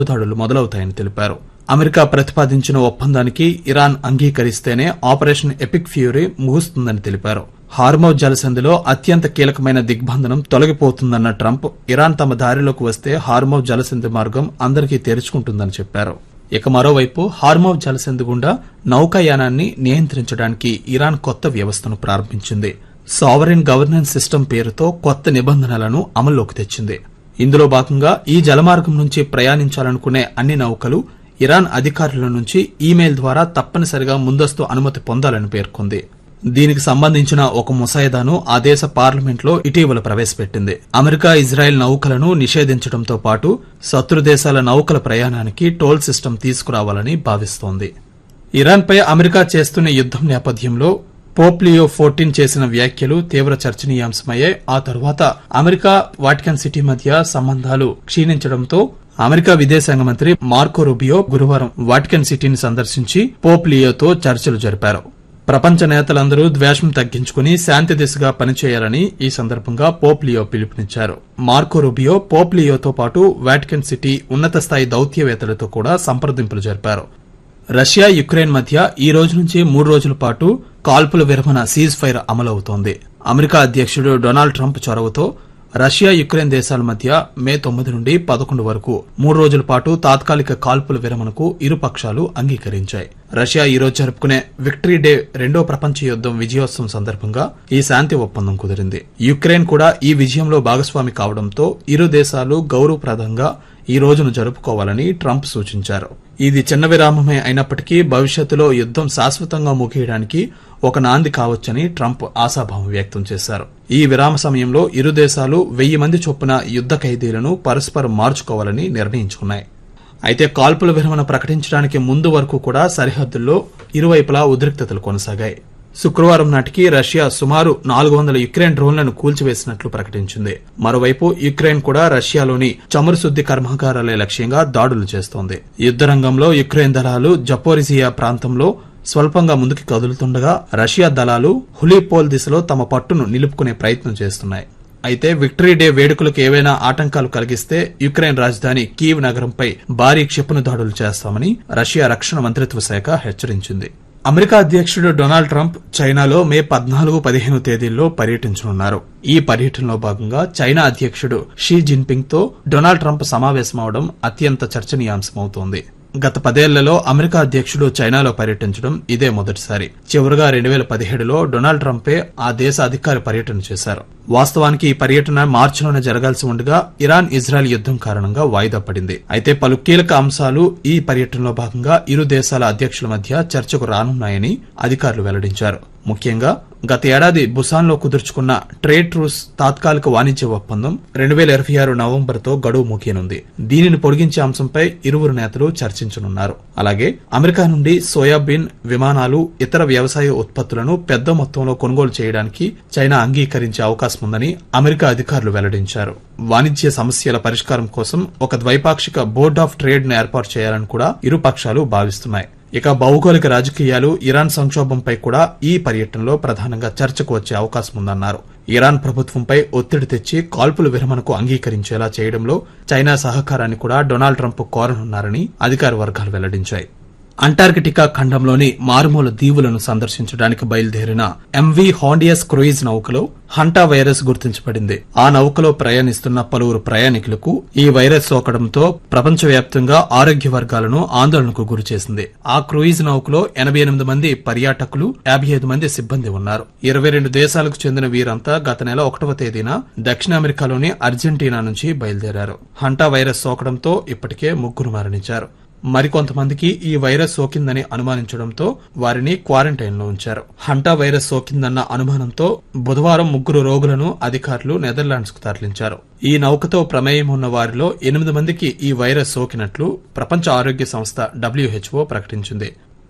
దాడులు మొదలవుతాయని తెలిపారు అమెరికా ప్రతిపాదించిన ఒప్పందానికి ఇరాన్ అంగీకరిస్తేనే ఆపరేషన్ ఎపిక్ ఫ్యూరీ ముగుస్తుందని తెలిపారు హార్మౌజ్ జలసంధిలో అత్యంత కీలకమైన దిగ్బంధనం తొలగిపోతుందన్న ట్రంప్ ఇరాన్ తమ దారిలోకి వస్తే హార్మౌజ్ జలసంధి మార్గం అందరికీ తెరుచుకుంటుందని చెప్పారు ఇక మరోవైపు హార్మౌజ్ జలసంధి గుండా నౌకాయానాన్ని నియంత్రించడానికి ఇరాన్ కొత్త వ్యవస్థను ప్రారంభించింది సావరిన్ గవర్నెన్స్ సిస్టమ్ పేరుతో కొత్త నిబంధనలను అమల్లోకి తెచ్చింది ఇందులో భాగంగా ఈ జలమార్గం నుంచి ప్రయాణించాలనుకునే అన్ని నౌకలు ఇరాన్ అధికారుల నుంచి ఈమెయిల్ ద్వారా తప్పనిసరిగా ముందస్తు అనుమతి పొందాలని పేర్కొంది దీనికి సంబంధించిన ఒక ముసాయిదాను ఆ దేశ పార్లమెంట్లో ఇటీవల ప్రవేశపెట్టింది అమెరికా ఇజ్రాయెల్ నౌకలను నిషేధించడంతో పాటు శత్రు దేశాల నౌకల ప్రయాణానికి టోల్ సిస్టమ్ తీసుకురావాలని భావిస్తోంది ఇరాన్పై అమెరికా చేస్తున్న యుద్దం నేపథ్యంలో పోప్ లియో ఫోర్టీన్ చేసిన వ్యాఖ్యలు తీవ్ర చర్చనీయాంశమయ్యాయి ఆ తరువాత అమెరికా వాటికన్ సిటీ మధ్య సంబంధాలు క్షీణించడంతో అమెరికా విదేశాంగ మంత్రి మార్కో రూబియో గురువారం వాటికన్ సిటీని సందర్శించి పోప్ లియోతో చర్చలు జరిపారు ప్రపంచ నేతలందరూ ద్వేషం తగ్గించుకుని శాంతి దిశగా పనిచేయాలని ఈ సందర్భంగా పోప్ లియో పిలుపునిచ్చారు మార్కో రూబియో పోప్ లియోతో పాటు వాటికన్ సిటీ ఉన్నత స్థాయి దౌత్యవేత్తలతో కూడా సంప్రదింపులు జరిపారు రష్యా యుక్రెయిన్ మధ్య ఈ రోజు నుంచి మూడు రోజుల పాటు కాల్పుల విరమణ సీజ్ ఫైర్ అమలవుతోంది అమెరికా అధ్యక్షుడు డొనాల్డ్ ట్రంప్ చొరవతో రష్యా యుక్రెయిన్ దేశాల మధ్య మే తొమ్మిది నుండి పదకొండు వరకు మూడు రోజుల పాటు తాత్కాలిక కాల్పుల విరమణకు ఇరు పక్షాలు అంగీకరించాయి రష్యా ఈ రోజు జరుపుకునే విక్టరీ డే రెండో ప్రపంచ యుద్దం విజయోత్సవం సందర్భంగా ఈ శాంతి ఒప్పందం కుదిరింది యుక్రెయిన్ కూడా ఈ విజయంలో భాగస్వామి కావడంతో ఇరు దేశాలు గౌరవప్రదంగా ఈ రోజును జరుపుకోవాలని ట్రంప్ సూచించారు ఇది చిన్న విరామమే అయినప్పటికీ భవిష్యత్తులో యుద్దం శాశ్వతంగా ముగియడానికి ఒక నాంది కావచ్చని ట్రంప్ ఆశాభావం వ్యక్తం చేశారు ఈ విరామ సమయంలో ఇరు దేశాలు వెయ్యి మంది చొప్పున యుద్ద ఖైదీలను పరస్పరం మార్చుకోవాలని నిర్ణయించుకున్నాయి అయితే కాల్పుల విరమణ ప్రకటించడానికి ముందు వరకు కూడా సరిహద్దుల్లో ఇరువైపులా ఉద్రిక్తతలు కొనసాగాయి శుక్రవారం నాటికి రష్యా సుమారు నాలుగు వందల యుక్రెయిన్ డ్రోన్లను కూల్చివేసినట్లు ప్రకటించింది మరోవైపు యుక్రెయిన్ కూడా రష్యాలోని చమురు శుద్ది కర్మాగారాలే లక్ష్యంగా దాడులు చేస్తోంది యుద్ద రంగంలో యుక్రెయిన్ దళాలు జపోరిజియా ప్రాంతంలో స్వల్పంగా ముందుకు కదులుతుండగా రష్యా దళాలు హులీపోల్ దిశలో తమ పట్టును నిలుపుకునే ప్రయత్నం చేస్తున్నాయి అయితే విక్టరీ డే వేడుకలకు ఏవైనా ఆటంకాలు కలిగిస్తే యుక్రెయిన్ రాజధాని కీవ్ నగరంపై భారీ క్షిపణి దాడులు చేస్తామని రష్యా రక్షణ మంత్రిత్వ శాఖ హెచ్చరించింది అమెరికా అధ్యక్షుడు డొనాల్డ్ ట్రంప్ చైనాలో మే పద్నాలుగు పదిహేను తేదీల్లో పర్యటించనున్నారు ఈ పర్యటనలో భాగంగా చైనా అధ్యక్షుడు షీ జిన్పింగ్ తో డొనాల్డ్ ట్రంప్ సమావేశమవడం అత్యంత చర్చనీయాంశమవుతోంది గత పదేళ్లలో అమెరికా అధ్యక్షుడు చైనాలో పర్యటించడం ఇదే మొదటిసారి చివరగా రెండు వేల పదిహేడులో డొనాల్డ్ ట్రంపే ఆ దేశ అధికారి పర్యటన చేశారు వాస్తవానికి ఈ పర్యటన మార్చిలోనే జరగాల్సి ఉండగా ఇరాన్ ఇజ్రాయెల్ యుద్దం కారణంగా వాయిదా పడింది అయితే పలు కీలక అంశాలు ఈ పర్యటనలో భాగంగా ఇరు దేశాల అధ్యక్షుల మధ్య చర్చకు రానున్నాయని అధికారులు వెల్లడించారు ముఖ్యంగా గత ఏడాది బుసాన్లో కుదుర్చుకున్న ట్రేడ్ ట్రూస్ తాత్కాలిక వాణిజ్య ఒప్పందం రెండు వేల ఇరవై ఆరు నవంబర్తో గడువు ముగియనుంది దీనిని పొడిగించే అంశంపై ఇరువురు నేతలు చర్చించనున్నారు అలాగే అమెరికా నుండి సోయాబీన్ విమానాలు ఇతర వ్యవసాయ ఉత్పత్తులను పెద్ద మొత్తంలో కొనుగోలు చేయడానికి చైనా అంగీకరించే అవకాశం ఉందని అమెరికా అధికారులు వెల్లడించారు వాణిజ్య సమస్యల పరిష్కారం కోసం ఒక ద్వైపాక్షిక బోర్డ్ ఆఫ్ ట్రేడ్ ను ఏర్పాటు చేయాలని కూడా ఇరు పక్షాలు భావిస్తున్నాయి ఇక భౌగోళిక రాజకీయాలు ఇరాన్ సంక్షోభంపై కూడా ఈ పర్యటనలో ప్రధానంగా చర్చకు వచ్చే అవకాశం ఉందన్నారు ఇరాన్ ప్రభుత్వంపై ఒత్తిడి తెచ్చి కాల్పుల విరమణకు అంగీకరించేలా చేయడంలో చైనా సహకారాన్ని కూడా డొనాల్డ్ ట్రంప్ కోరనున్నారని అధికార వర్గాలు వెల్లడించాయి అంటార్కిటికా ఖండంలోని మారుమూల దీవులను సందర్శించడానికి బయలుదేరిన ఎంవి హాండియస్ క్రూయిజ్ నౌకలో హంటా వైరస్ గుర్తించబడింది ఆ నౌకలో ప్రయాణిస్తున్న పలువురు ప్రయాణికులకు ఈ వైరస్ సోకడంతో ప్రపంచవ్యాప్తంగా ఆరోగ్య వర్గాలను ఆందోళనకు గురిచేసింది ఆ క్రూయిజ్ నౌకలో ఎనభై ఎనిమిది మంది పర్యాటకులు యాభై ఐదు మంది సిబ్బంది ఉన్నారు ఇరవై రెండు దేశాలకు చెందిన వీరంతా గత నెల ఒకటవ తేదీన దక్షిణ అమెరికాలోని అర్జెంటీనా నుంచి బయలుదేరారు హంటా వైరస్ సోకడంతో ఇప్పటికే ముగ్గురు మరణించారు మరికొంతమందికి ఈ వైరస్ సోకిందని అనుమానించడంతో వారిని క్వారంటైన్లో ఉంచారు హంటా వైరస్ సోకిందన్న అనుమానంతో బుధవారం ముగ్గురు రోగులను అధికారులు నెదర్లాండ్స్ కు తరలించారు ఈ నౌకతో ప్రమేయం ఉన్న వారిలో ఎనిమిది మందికి ఈ వైరస్ సోకినట్లు ప్రపంచ ఆరోగ్య సంస్థ డబ్ల్యూహెచ్ఓ ప్రకటించింది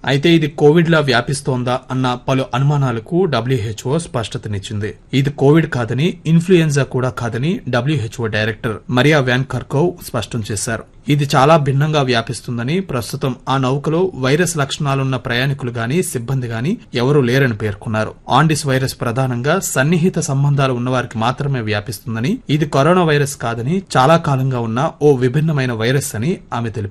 అయితే ఇది కోవిడ్ లా వ్యాపిస్తోందా అన్న పలు అనుమానాలకు డబ్ల్యూహెచ్ఓ స్పష్టతనిచ్చింది ఇది కోవిడ్ కాదని ఇన్ఫ్లుయెన్జా కూడా కాదని WHO director Maria Van Kerkhove స్పష్టం చేశారు ఇది చాలా భిన్నంగా వ్యాపిస్తుందని ప్రస్తుతం ఆ నౌకలో వైరస్ లక్షణాలున్న ప్రయాణికులు గాని సిబ్బంది గాని ఎవరూ లేరని పేర్కొన్నారు ఆండిస్ వైరస్ ప్రధానంగా సన్నిహిత సంబంధాలు ఉన్నవారికి మాత్రమే వ్యాపిస్తుందని ఇది కరోనా వైరస్ కాదని చాలా కాలంగా ఉన్న ఓ విభిన్నమైన వైరస్ అని ఆమె తెలిపారు